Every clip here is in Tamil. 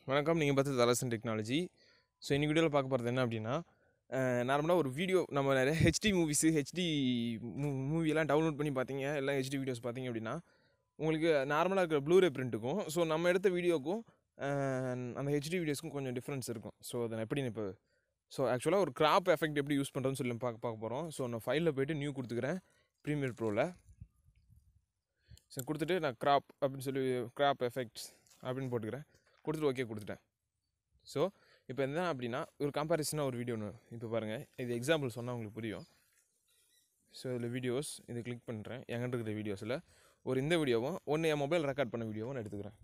வணக்கம் நீங்கள் பார்த்து தலசன் டெக்னாலஜி ஸோ இன்னைக்கு வீடியோவில் பார்க்க போகிறது என்ன அப்படின்னா நார்மலாக ஒரு வீடியோ நம்ம நிறைய ஹெச்டி மூவிஸு ஹெச்டி மூவியெல்லாம் டவுன்லோட் பண்ணி பார்த்தீங்க எல்லாம் ஹெச்டி வீடியோஸ் பார்த்தீங்க அப்படின்னா உங்களுக்கு நார்மலாக இருக்கிற ப்ளூரே பிரிண்ட்டுக்கும் ஸோ நம்ம எடுத்த வீடியோக்கும் அந்த ஹெச்டி வீடியோஸ்க்கும் கொஞ்சம் டிஃப்ரென்ஸ் இருக்கும் ஸோ அதை நான் எப்படி இப்போ ஸோ ஆக்சுவலாக ஒரு கிராப் எஃபெக்ட் எப்படி யூஸ் பண்ணுறதுன்னு சொல்லி பார்க்க பார்க்க போகிறோம் ஸோ நான் ஃபைலில் போயிட்டு நியூ கொடுத்துக்கிறேன் ப்ரீமியர் ப்ரோவில் ஸோ கொடுத்துட்டு நான் கிராப் அப்படின்னு சொல்லி கிராப் எஃபெக்ட்ஸ் அப்படின்னு போட்டுக்கிறேன் கொடுத்துட்டு ஓகே கொடுத்துட்டேன் ஸோ இப்போ என்ன அப்படின்னா ஒரு கம்பேரிசனாக ஒரு வீடியோ ஒன்று இப்போ பாருங்கள் இது எக்ஸாம்பிள் சொன்னால் உங்களுக்கு புரியும் ஸோ இதில் வீடியோஸ் இது கிளிக் பண்ணுறேன் என்கிட்ட இருக்கிற வீடியோஸில் ஒரு இந்த வீடியோவும் ஒன்று என் மொபைல் ரெக்கார்ட் பண்ண வீடியோவும் நான் எடுத்துக்கிறேன்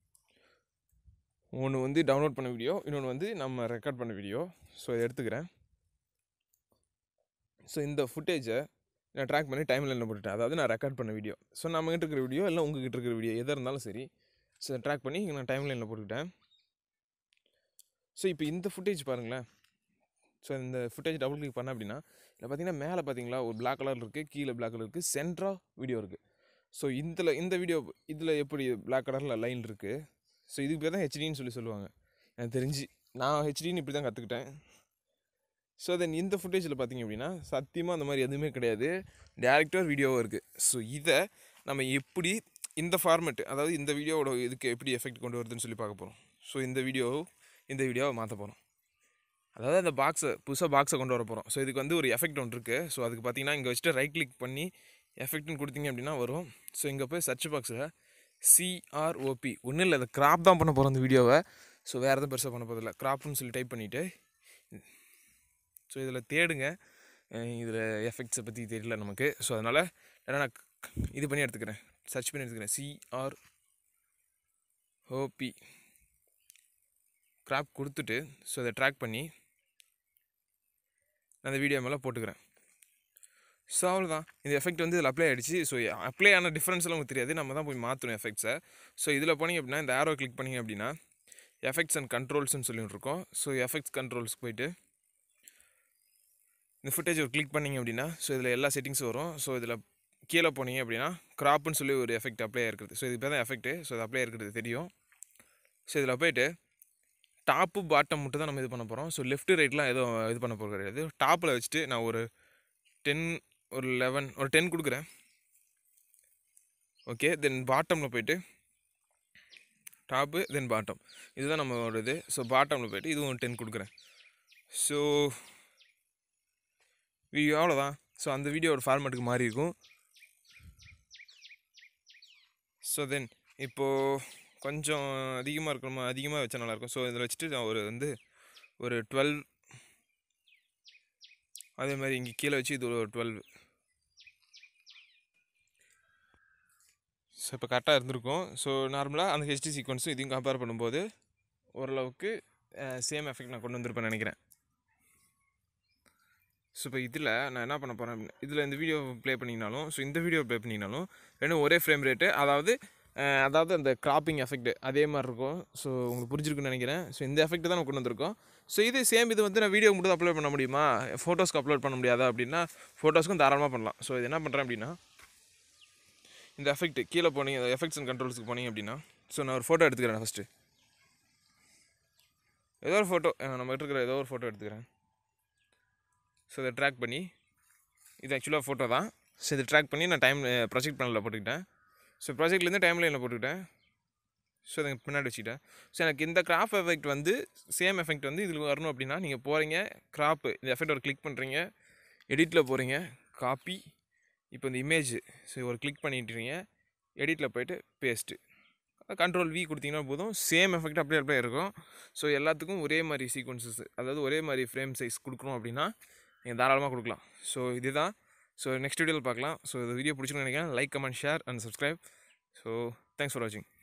ஒன்று வந்து டவுன்லோட் பண்ண வீடியோ இன்னொன்று வந்து நம்ம ரெக்கார்ட் பண்ண வீடியோ ஸோ இதை எடுத்துக்கிறேன் ஸோ இந்த ஃபுட்டேஜை நான் ட்ராக் பண்ணி டைம் லைனில் போட்டுட்டேன் அதாவது நான் ரெக்கார்ட் பண்ண வீடியோ ஸோ நம்மகிட்ட இருக்கிற வீடியோ இல்லை உங்ககிட்ட இருக்கிற வீடியோ எதாக இருந்தாலும் சரி ஸோ ட்ராக் பண்ணி நான் டைம் லைனில் போட்டுக்கிட்டேன் ஸோ இப்போ இந்த ஃபுட்டேஜ் பாருங்களேன் ஸோ இந்த ஃபுட்டேஜ் டபுள் கிளிக் பண்ண அப்படின்னா இதில் பார்த்தீங்கன்னா மேலே பார்த்தீங்களா ஒரு பிளாக் கலர் இருக்குது கீழே பிளாக் கலர் இருக்குது சென்ட்ரா வீடியோ இருக்குது ஸோ இதில் இந்த வீடியோ இதில் எப்படி பிளாக் கலரில் லைன் இருக்குது ஸோ இதுக்கு பேர் தான் ஹெச்டின்னு சொல்லி சொல்லுவாங்க எனக்கு தெரிஞ்சு நான் ஹெச்டின்னு இப்படி தான் கற்றுக்கிட்டேன் ஸோ தென் இந்த ஃபுட்டேஜில் பார்த்தீங்க அப்படின்னா சத்தியமாக அந்த மாதிரி எதுவுமே கிடையாது டேரக்டாக வீடியோவும் இருக்குது ஸோ இதை நம்ம எப்படி இந்த ஃபார்மெட்டு அதாவது இந்த வீடியோவோட இதுக்கு எப்படி எஃபெக்ட் கொண்டு வருதுன்னு சொல்லி பார்க்க போகிறோம் ஸோ இந்த வீடியோ இந்த வீடியோவை மாற்ற போகிறோம் அதாவது அந்த பாக்ஸை புதுசாக பாக்ஸை கொண்டு வர போகிறோம் ஸோ இதுக்கு வந்து ஒரு எஃபெக்ட் ஒன்று இருக்குது ஸோ அதுக்கு பார்த்தீங்கன்னா இங்கே வச்சுட்டு ரைட் கிளிக் பண்ணி எஃபெக்ட்னு கொடுத்தீங்க அப்படின்னா வரும் ஸோ இங்கே போய் சர்ச் பாக்ஸில் சிஆர்ஓபி ஒன்றும் இல்லை அதை கிராப் தான் பண்ண போகிறோம் அந்த வீடியோவை ஸோ வேறு எதுவும் பெருசாக பண்ண போகிறதில்ல கிராப்னு சொல்லி டைப் பண்ணிவிட்டு ஸோ இதில் தேடுங்க இதில் எஃபெக்ட்ஸை பற்றி தெரியல நமக்கு ஸோ அதனால் ஏன்னா நான் இது பண்ணி எடுத்துக்கிறேன் சர்ச் பண்ணி எடுத்துக்கிறேன் சிஆர் ஓபி கிராப் கொடுத்துட்டு ஸோ அதை ட்ராக் பண்ணி நான் அந்த வீடியோ மேலே போட்டுக்கிறேன் ஸோ அவ்வளோதான் இந்த எஃபெக்ட் வந்து இதில் அப்ளை ஆகிடுச்சு ஸோ அப்ளை ஆன டிஃப்ரென்ஸ்லாம் உங்களுக்கு தெரியாது நம்ம தான் போய் மாற்றணும் எஃபெக்ட்ஸை ஸோ இதில் போனீங்க அப்படின்னா இந்த ஆரோ கிளிக் பண்ணிங்க அப்படின்னா எஃபெக்ட்ஸ் அண்ட் கண்ட்ரோல்ஸ்னு சொல்லிட்டு இருக்கோம் ஸோ எஃபெக்ட்ஸ் கண்ட்ரோல்ஸ்க்கு போயிட்டு இந்த ஃபுட்டேஜ் ஒரு கிளிக் பண்ணிங்க அப்படின்னா ஸோ இதில் எல்லா செட்டிங்ஸும் வரும் ஸோ இதில் கீழே போனீங்க அப்படின்னா க்ராப்னு சொல்லி ஒரு எஃபெக்ட் அப்ளை இருக்குது ஸோ இது பேர் தான் எஃபெக்ட்டு ஸோ இது அப்ளை இருக்கிறது தெரியும் ஸோ இதில் போயிட்டு டாப்பு பாட்டம் மட்டும் தான் நம்ம இது பண்ண போகிறோம் ஸோ லெஃப்ட் ரைட்லாம் எதுவும் இது பண்ண போகிறது கிடையாது டாப்பில் வச்சுட்டு நான் ஒரு டென் ஒரு லெவன் ஒரு டென் கொடுக்குறேன் ஓகே தென் பாட்டமில் போயிட்டு டாப்பு தென் பாட்டம் இதுதான் நம்மளோட இது ஸோ பாட்டமில் போயிட்டு இதுவும் டென் கொடுக்குறேன் ஸோ வீடியோ அவ்வளோதான் ஸோ அந்த வீடியோட ஃபார்மேட்டுக்கு மாறி இருக்கும் ஸோ தென் இப்போது கொஞ்சம் அதிகமாக இருக்கணுமா அதிகமாக வச்சா நல்லாயிருக்கும் ஸோ இதில் வச்சுட்டு நான் ஒரு வந்து ஒரு டுவெல் அதே மாதிரி இங்கே கீழே வச்சு இது ஒரு டுவெல் ஸோ இப்போ கரெக்டாக இருந்திருக்கும் ஸோ நார்மலாக அந்த ஹெச்டி சீக்வன்ஸும் இதையும் கம்பேர் பண்ணும்போது ஓரளவுக்கு சேம் எஃபெக்ட் நான் கொண்டு வந்திருப்பேன் நினைக்கிறேன் ஸோ இப்போ இதில் நான் என்ன பண்ண போகிறேன் இதில் இந்த வீடியோ ப்ளே பண்ணிங்கனாலும் ஸோ இந்த வீடியோ ப்ளே பண்ணிங்கனாலும் ரெண்டும் ஒரே ஃப்ரேம் ரேட்டு அதாவது அதாவது அந்த கிராப்பிங் எஃபெக்ட் அதே மாதிரி இருக்கும் ஸோ உங்களுக்கு புரிஞ்சிருக்குன்னு நினைக்கிறேன் ஸோ இந்த எஃபெக்ட் தான் நம்ம கொண்டு வந்திருக்கோம் ஸோ இது சேம் இது வந்து நான் வீடியோ மட்டும் அப்லோட் பண்ண முடியுமா ஃபோட்டோஸ்க்கு அப்லோட் பண்ண முடியாதா அப்படின்னா ஃபோட்டோஸ்க்கும் தாராளமாக பண்ணலாம் ஸோ இது என்ன பண்ணுறேன் அப்படின்னா இந்த எஃபெக்ட் கீழே போனீங்க எஃபெக்ட்ஸ் அண்ட் கண்ட்ரோல்ஸுக்கு போனீங்க அப்படின்னா ஸோ நான் ஒரு ஃபோட்டோ எடுத்துக்கிறேன் ஃபஸ்ட்டு ஏதோ ஒரு ஃபோட்டோ நம்ம இருக்கிற ஏதோ ஒரு ஃபோட்டோ எடுத்துக்கிறேன் ஸோ இதை ட்ராக் பண்ணி இது ஆக்சுவலாக ஃபோட்டோ தான் ஸோ இதை ட்ராக் பண்ணி நான் டைம் ப்ராஜெக்ட் பேனலில் போட்டுக்கிட்டேன் ஸோ ப்ராஜெக்ட்லேருந்து டைம் லைனில் போட்டுக்கிட்டேன் ஸோ அதை பின்னாடி வச்சுக்கிட்டேன் ஸோ எனக்கு இந்த கிராப் எஃபெக்ட் வந்து சேம் எஃபெக்ட் வந்து இதில் வரணும் அப்படின்னா நீங்கள் போகிறீங்க கிராப்பு இந்த எஃபெக்ட் ஒரு கிளிக் பண்ணுறீங்க எடிட்டில் போகிறீங்க காப்பி இப்போ இந்த இமேஜ் ஸோ ஒரு கிளிக் பண்ணிட்டுறீங்க எடிட்டில் போயிட்டு பேஸ்ட்டு கண்ட்ரோல் வி கொடுத்தீங்கன்னா போதும் சேம் எஃபெக்ட் அப்படியே அப்படியே இருக்கும் ஸோ எல்லாத்துக்கும் ஒரே மாதிரி சீக்வன்சஸ் அதாவது ஒரே மாதிரி ஃப்ரேம் சைஸ் கொடுக்கணும் அப்படின்னா நீங்கள் தாராளமாக கொடுக்கலாம் ஸோ இதுதான் ஸோ நெக்ஸ்ட் வீடியோவில் பார்க்கலாம் ஸோ இந்த வீடியோ பிடிச்சிருன்னு நினைக்கிறேன் like comment share and subscribe so thanks for வாட்சிங்